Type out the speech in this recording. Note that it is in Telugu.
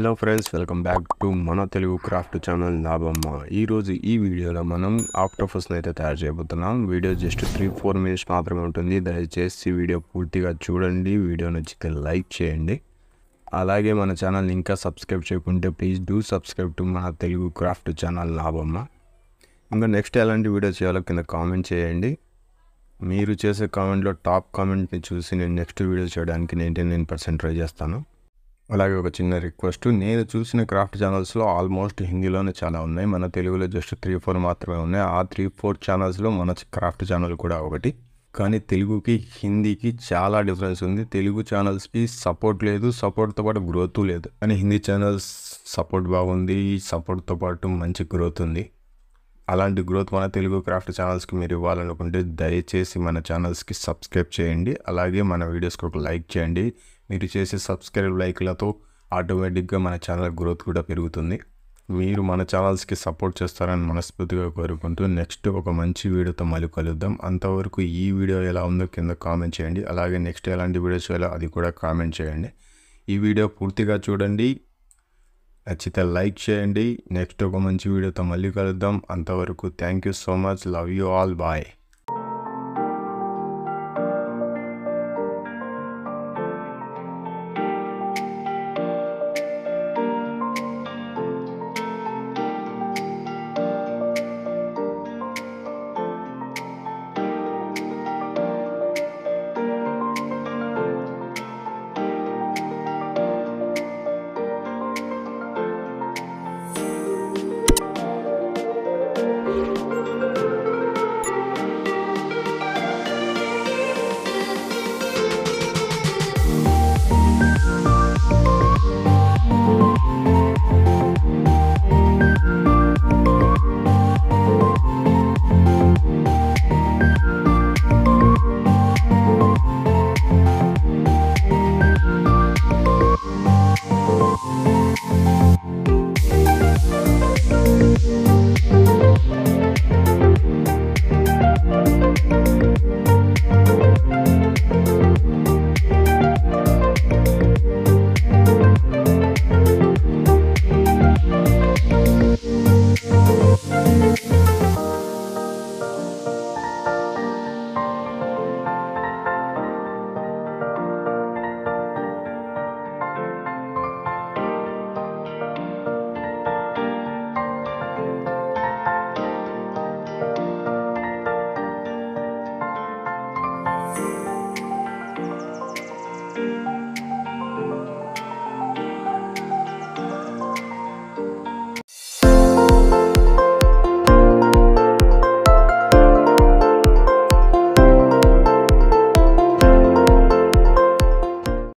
hello friends welcome back to మన తెలుగు క్రాఫ్ట్ ఛానల్ లాభమ్మ ఈరోజు ఈ వీడియోలో మనం ఆక్టోఫస్ని అయితే తయారు చేయబోతున్నాం video just three four minutes మాత్రమే ఉంటుంది దయచేసి వీడియో పూర్తిగా చూడండి వీడియో నచ్చితే లైక్ చేయండి అలాగే మన ఛానల్ ఇంకా సబ్స్క్రైబ్ చేయకుంటే ప్లీజ్ డూ సబ్స్క్రైబ్ టు మన తెలుగు క్రాఫ్ట్ ఛానల్ లాభమ్మ ఇంకా నెక్స్ట్ ఎలాంటి వీడియో చేయాలో కింద కామెంట్ చేయండి మీరు చేసే కామెంట్లో టాప్ కామెంట్ని చూసి నేను నెక్స్ట్ వీడియో చేయడానికి నైంటీ నైన్ పర్సెంట్ ట్రై చేస్తాను అలాగే ఒక చిన్న రిక్వెస్ట్ నేను చూసిన క్రాఫ్ట్ ఛానల్స్లో ఆల్మోస్ట్ హిందీలోనే చాలా ఉన్నాయి మన తెలుగులో జస్ట్ త్రీ ఫోర్ మాత్రమే ఉన్నాయి ఆ త్రీ ఫోర్ ఛానల్స్లో మన క్రాఫ్ట్ ఛానల్ కూడా ఒకటి కానీ తెలుగుకి హిందీకి చాలా డిఫరెన్స్ ఉంది తెలుగు ఛానల్స్కి సపోర్ట్ లేదు సపోర్ట్తో పాటు గ్రోత్ లేదు కానీ హిందీ ఛానల్స్ సపోర్ట్ బాగుంది సపోర్ట్తో పాటు మంచి గ్రోత్ ఉంది అలాంటి గ్రోత్ మన తెలుగు క్రాఫ్ట్ ఛానల్స్కి మీరు ఇవ్వాలనుకుంటే దయచేసి మన ఛానల్స్కి సబ్స్క్రైబ్ చేయండి అలాగే మన వీడియోస్కి ఒక లైక్ చేయండి మీరు చేసే సబ్స్క్రైబ్ లైక్లతో ఆటోమేటిక్గా మన ఛానల్ గ్రోత్ కూడా పెరుగుతుంది మీరు మన ఛానల్స్కి సపోర్ట్ చేస్తారని మనస్ఫూర్తిగా కోరుకుంటూ నెక్స్ట్ ఒక మంచి వీడియోతో మళ్ళీ కలుద్దాం అంతవరకు ఈ వీడియో ఎలా ఉందో కింద కామెంట్ చేయండి అలాగే నెక్స్ట్ ఎలాంటి వీడియోస్ చేయాలో అది కూడా కామెంట్ చేయండి ఈ వీడియో పూర్తిగా చూడండి నచ్చితే లైక్ చేయండి నెక్స్ట్ ఒక మంచి వీడియోతో మళ్ళీ కలుద్దాం అంతవరకు thank you so much love you all bye